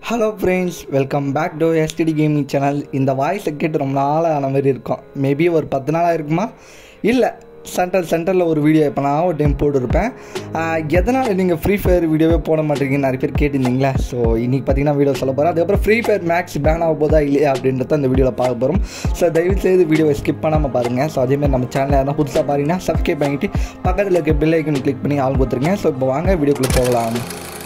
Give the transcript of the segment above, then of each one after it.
hello friends welcome back to STD gaming channel இந்த வாய்ஸை கேட்டு ரொம்ப நாளாக ஆன மாதிரி இருக்கும் மேபி ஒரு பத்து நாளாக இருக்குமா இல்லை சென்டர் சென்டரில் ஒரு வீடியோ இப்போ நான் ஒரு டைம் போட்டிருப்பேன் ஆஹ், எதனால் நீங்கள் ஃப்ரீ ஃபயர் வீடியோவே போட மாட்டேங்கன்னு நிறைய பேர் கேட்டிருந்தீங்களா ஸோ இன்றைக்கி பார்த்தீங்கன்னா வீடியோ சொல்ல போகிறேன் அதுக்கப்புறம் ஃப்ரீ ஃபயர் மேக்ஸ் பேன் ஆக போதா இல்லையா அப்படின்றத அந்த வீடியோவில் பார்க்க போகிறோம் ஸோ தயவுசெய்து வீடியோவை ஸ்கிப் பண்ணாமல் பாருங்கள் ஸோ அதேமாதிரி நம்ம சேனல் யாரும் புதுசாக பாருங்கன்னா சப்ஸ்கிரைப் பண்ணிவிட்டு பக்கத்தில் இருக்க பெல் ஐக்கன் கிளிக் பண்ணி ஆள் கொடுத்துருங்க ஸோ இப்போ வாங்க வீடியோக்குள்ளே போகலாம்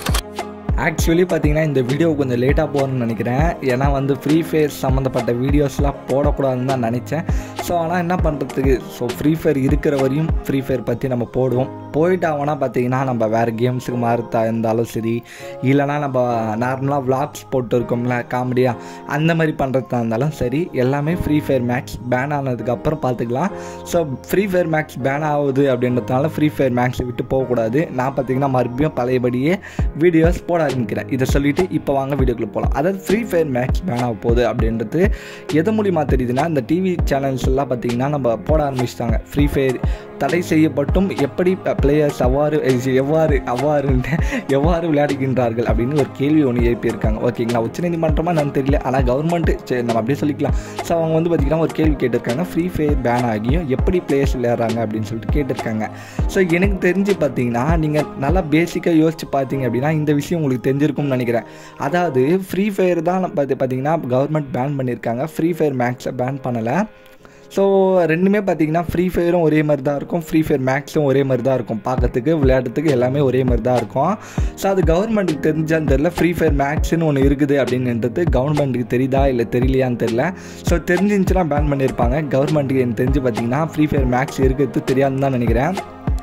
ஆக்சுவலி பார்த்தீங்கன்னா இந்த வீடியோ கொஞ்சம் லேட்டாக போகணும்னு நினைக்கிறேன் ஏன்னா வந்து ஃப்ரீ ஃபயர் சம்மந்தப்பட்ட வீடியோஸ்லாம் போடக்கூடாதுன்னு தான் நினச்சேன் ஸோ ஆனால் என்ன பண்ணுறதுக்கு ஸோ ஃப்ரீ ஃபயர் இருக்கிற வரையும் ஃப்ரீ ஃபயர் பற்றி நம்ம போடுவோம் போயிட்டு ஆகுனா பார்த்தீங்கன்னா நம்ம வேறு கேம்ஸுக்கு மாறுத்தா இருந்தாலும் சரி இல்லைனா நம்ம நார்மலாக vlogs போட்டு இருக்கோம்ல காமெடியாக அந்த மாதிரி பண்ணுறதா இருந்தாலும் சரி எல்லாமே ஃப்ரீ ஃபயர் மேக்ஸ் பேன் ஆனதுக்கப்புறம் பார்த்துக்கலாம் so Free Fire Max ban ஆகுது அப்படின்றதுனால ஃப்ரீ ஃபயர் மேக்ஸை விட்டு போகக்கூடாது நான் பார்த்தீங்கன்னா மறுபடியும் பழையபடியே வீடியோஸ் போட ஆரம்பிக்கிறேன் இதை சொல்லிட்டு இப்போ வாங்க வீடியோக்குள்ளே போகலாம் அதாவது ஃப்ரீ ஃபயர் மேக்ஸ் பேன் ஆக போகுது அப்படின்றது எது மூலிமா தெரியுதுன்னா இந்த டிவி சேனல்ஸ் எல்லாம் பார்த்தீங்கன்னா நம்ம போட ஆரம்பிச்சிட்டாங்க ஃப்ரீ ஃபயர் தடை செய்யப்பட்டும் எப்படி பிளேயர்ஸ் அவ்வாறு எவ்வாறு அவ்வாறு எவ்வாறு விளையாடுகின்றார்கள் அப்படின்னு ஒரு கேள்வி ஒன்று எழுப்பியிருக்காங்க ஓகேங்களா உச்சநீதிமன்றமா நான் தெரியல ஆனால் கவர்மெண்ட்டு சரி நம்ம அப்படியே சொல்லிக்கலாம் ஸோ அவங்க வந்து பார்த்திங்கன்னா ஒரு கேள்வி கேட்டிருக்காங்க ஃப்ரீ ஃபயர் பேன் ஆகியும் எப்படி பிளேயர்ஸ் விளையாடுறாங்க அப்படின்னு சொல்லிட்டு கேட்டிருக்காங்க ஸோ எனக்கு தெரிஞ்சு பார்த்தீங்கன்னா நீங்கள் நல்லா பேசிக்காக யோசிச்சு பார்த்தீங்க அப்படின்னா இந்த விஷயம் உங்களுக்கு தெரிஞ்சிருக்கும்னு நினைக்கிறேன் அதாவது ஃப்ரீ ஃபயர் தான் பார்த்து பார்த்தீங்கன்னா கவர்மெண்ட் பேன் பண்ணியிருக்காங்க ஃப்ரீ ஃபயர் மேக்ஸை பேன் பண்ணலை ஸோ ரெண்டுமே பார்த்தீங்கன்னா ஃப்ரீ ஃபயரும் ஒரே மாதிரி தான் இருக்கும் ஃப்ரீ ஃபயர் மேக்ஸும் ஒரே மாதிரி தான் இருக்கும் பார்க்கறதுக்கு விளையாடுறதுக்கு எல்லாமே ஒரே மாதிரி தான் இருக்கும் ஸோ அது கவர்மெண்ட்டுக்கு தெரிஞ்சான்னு தெரில ஃப்ரீ ஃபயர் மேக்ஸ்னு ஒன்று இருக்குது அப்படின்றது கவர்மெண்ட்டுக்கு தெரியுதா இல்லை தெரியலையான்னு தெரில ஸோ தெரிஞ்சிருந்துச்சுன்னா பேன் பண்ணியிருப்பாங்க கவர்மெண்ட்டுக்கு எனக்கு தெரிஞ்சு பார்த்தீங்கன்னா ஃப்ரீ ஃபயர் மேக்ஸ் இருக்கிறது தெரியாதுன்னு தான் நினைக்கிறேன்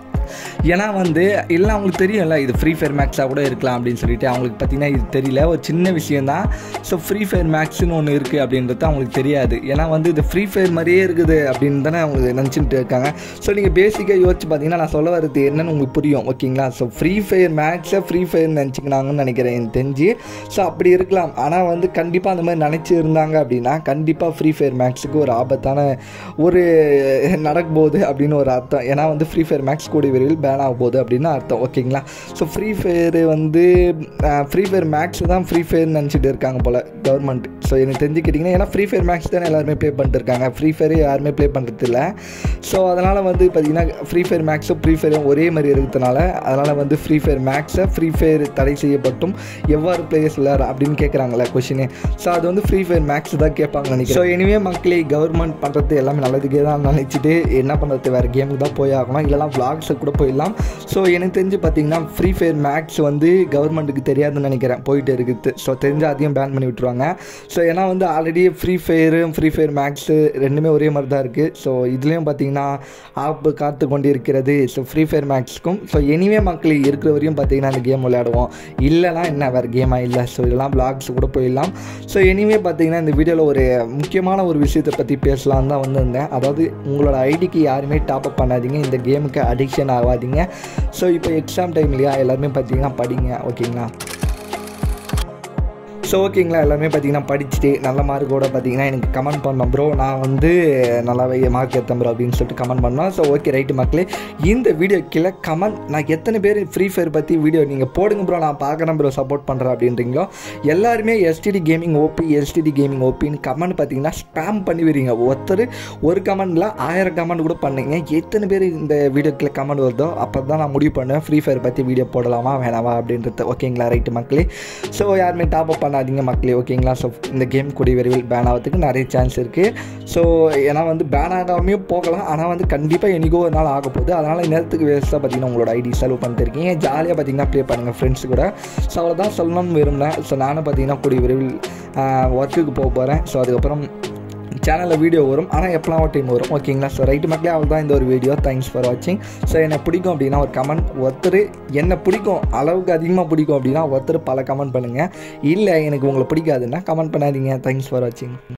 ஏன்னா வந்து எல்லாம் அவங்களுக்கு தெரியும்ல இது ஃப்ரீ ஃபயர் மேக்ஸாக கூட இருக்கலாம் அப்படின்னு சொல்லிட்டு அவங்களுக்கு பார்த்தீங்கன்னா இது தெரியல ஒரு சின்ன விஷயம் தான் ஸோ ஃப்ரீ ஃபயர் மேக்ஸ்னு ஒன்று இருக்குது அப்படின்றது அவங்களுக்கு தெரியாது ஏன்னா வந்து இது ஃப்ரீ ஃபயர் மாதிரியே இருக்குது அப்படின்னு தானே அவங்க நினச்சிட்டு இருக்காங்க ஸோ நீங்கள் பேசிக்காக யோசிச்சு பார்த்தீங்கன்னா நான் சொல்ல வர்றது என்னன்னு உங்களுக்கு புரியும் ஓகேங்களா ஸோ ஃப்ரீ ஃபயர் மேக்ஸை ஃப்ரீ ஃபயர் நினச்சிக்கினாங்கன்னு நினைக்கிறேன் எனக்கு தெரிஞ்சு ஸோ அப்படி இருக்கலாம் ஆனால் வந்து கண்டிப்பாக அந்த மாதிரி நினச்சி இருந்தாங்க அப்படின்னா கண்டிப்பாக ஃப்ரீ ஃபயர் மேக்ஸுக்கு ஒரு ஆபத்தான ஒரு நடக்க போகுது அப்படின்னு ஒரு அர்த்தம் ஏன்னா வந்து ஃப்ரீ ஃபயர் மேக்ஸ் கூடிய விரைவில் பேன் ஆக போகுது அப்படின்னு அர்த்தம் ஓகேங்களா ஸோ ஃப்ரீ ஃபயர் வந்து ஃப்ரீ ஃபயர் மேக்ஸ் தான் ஃப்ரீ ஃபயர் நினச்சிட்டு இருக்காங்க போல் கவர்மெண்ட் ஸோ எனக்கு தெரிஞ்சு கேட்டிங்கன்னா ஏன்னா ஃப்ரீ ஃபயர் மேக்ஸ் தானே எல்லாருமே ப்ளே பண்ணிட்டு இருக்காங்க ஃப்ரீ ஃபயர் யாருமே ப்ளே பண்ணுறது இல்லை ஸோ அதனால் வந்து பார்த்திங்கன்னா ஃப்ரீ ஃபயர் மேக்ஸும் ஃப்ரீ ஃபயரும் ஒரே மாதிரி இருக்கிறதுனால அதனால் வந்து ஃப்ரீ ஃபயர் மேக்ஸை ஃப்ரீ ஃபயர் தடை செய்யப்பட்டும் எவ்வாறு பிளேயர்ஸ் விளையாட அப்படின்னு கேட்குறாங்களே கொஷினே ஸோ அது வந்து ஃப்ரீ ஃபயர் மேக்ஸ் தான் கேட்பாங்க நினைக்கிறேன் ஸோ எனிவே மக்களே கவர்மெண்ட் பண்ணுறது எல்லாமே நல்லதுக்கே தான் நினச்சிட்டு என்ன பண்ணுறது வேறு கேமுக்கு தான் போய் ஆகணும் இல்லைனா விளாக்ஸுக்கு கூட போயிடலாம் ஸோ எனக்கு தெரிஞ்சு பார்த்தீங்கன்னா ஃப்ரீ ஃபயர் மேக்ஸ் வந்து கவர்மெண்ட்டுக்கு தெரியாதுன்னு நினைக்கிறேன் போயிட்டு இருக்குது ஸோ தெரிஞ்சு அதையும் பேன் பண்ணி விட்டுருவாங்க ஸோ ஏன்னா வந்து ஆல்ரெடி ஃப்ரீ ஃபயரும் ஃப்ரீ ஃபயர் மேக்ஸு ரெண்டுமே ஒரே மாதிரி தான் இருக்குது ஸோ இதுலேயும் பார்த்தீங்கன்னா ஆப்பு காத்து கொண்டு இருக்கிறது ஸோ ஃப்ரீ ஃபயர் மேக்ஸ்க்கும் ஸோ எனிவே மக்கள் இருக்கிற வரையும் பார்த்தீங்கன்னா அந்த கேம் விளையாடுவோம் இல்லைனா என்ன வேறு கேமாக இல்லை ஸோ இதெல்லாம் பிளாக்ஸ் கூட போயிடலாம் ஸோ எனிவே பார்த்தீங்கன்னா இந்த வீடியோவில் ஒரு முக்கியமான ஒரு விஷயத்தை பற்றி பேசலாம் தான் வந்திருந்தேன் அதாவது உங்களோட ஐடிக்கு யாருமே டாப் அப் பண்ணாதீங்க இந்த கேமுக்கு அடிக்ஷன் ஆகாதீங்க ஸோ இப்போ எக்ஸாம் டைம் இல்லையா எல்லாருமே பார்த்தீங்கன்னா படிங்க ஓகேங்களா ஸோ ஓகேங்களா எல்லாமே பார்த்தீங்கன்னா படிச்சுட்டு நல்ல மார்க்கோட பார்த்தீங்கன்னா எனக்கு கமெண்ட் பண்ணோம் ப்ரோ நான் வந்து நல்லாவே மார்க் எடுத்தேன் ப்ரோ அப்படின்னு சொல்லிட்டு கமெண்ட் பண்ணோம் ஸோ ஓகே ரைட்டு மக்களே இந்த வீடியோ கீழே கமெண்ட் நான் எத்தனை பேர் ஃப்ரீ ஃபயர் பற்றி வீடியோ நீங்கள் போடுங்க ப்ரோ நான் பார்க்குறேன் ப்ரோ சப்போர்ட் பண்ணுறேன் அப்படின்றீங்களோ எல்லாருமே STD gaming OP STD gaming ஓபின்னு கமெண்ட் பார்த்தீங்கன்னா ஸ்பேம் பண்ணி வரீங்க ஒருத்தர் ஒரு கமெண்டில் ஆயிரம் கமெண்ட் கூட பண்ணீங்க எத்தனை பேர் இந்த வீடியோ கீழே கமெண்ட் வருதோ அப்போ தான் நான் முடிவு பண்ணுவேன் ஃப்ரீ ஃபயர் பற்றி வீடியோ போடலாமா வேணாமா அப்படின்றது ஓகேங்களா ரைட்டு மக்களே ஸோ யாருமே டாப் அப் பண்ணாதீங்க மக்களே ஓகேங்களா ஸோ இந்த கேம் கூடிய விரைவில் பேன் ஆகிறதுக்கு நிறைய சான்ஸ் இருக்குது ஸோ ஏன்னா வந்து பேன் ஆகாமையும் போகலாம் ஆனால் வந்து கண்டிப்பாக என்னைக்கோ ஒரு நாள் ஆக போகுது அதனால் நேரத்துக்கு வேஸ்ட்டாக பார்த்தீங்கன்னா உங்களோட ஐடி செலவு பண்ணிட்டு இருக்கீங்க ஜாலியாக பார்த்தீங்கன்னா ப்ளே பண்ணுங்கள் ஃப்ரெண்ட்ஸ் கூட ஸோ அவ்வளோதான் சொல்லணும்னு விரும்பினேன் ஸோ நானும் பார்த்தீங்கன்னா கூடிய விரைவில் ஒர்க்குக்கு போக போகிறேன் ஸோ அதுக்கப்புறம் சேனலில் வீடியோ வரும் ஆனால் எப்போலாம் ஒரு டைம் வரும் ஓகேங்களா ஸோ ரைட்டு மக்களே அவள் தான் இந்த ஒரு வீடியோ தேங்க்ஸ் ஃபார் வாட்சிங் ஸோ என்னை பிடிக்கும் அப்படின்னா ஒரு கமெண்ட் ஒருத்தர் என்னை பிடிக்கும் அளவுக்கு அதிகமாக பிடிக்கும் அப்படின்னா ஒருத்தர் பல கமெண்ட் பண்ணுங்கள் இல்லை எனக்கு உங்களை பிடிக்காதுன்னா கமெண்ட் பண்ணாதீங்க தேங்க்ஸ் ஃபார் வாட்சிங்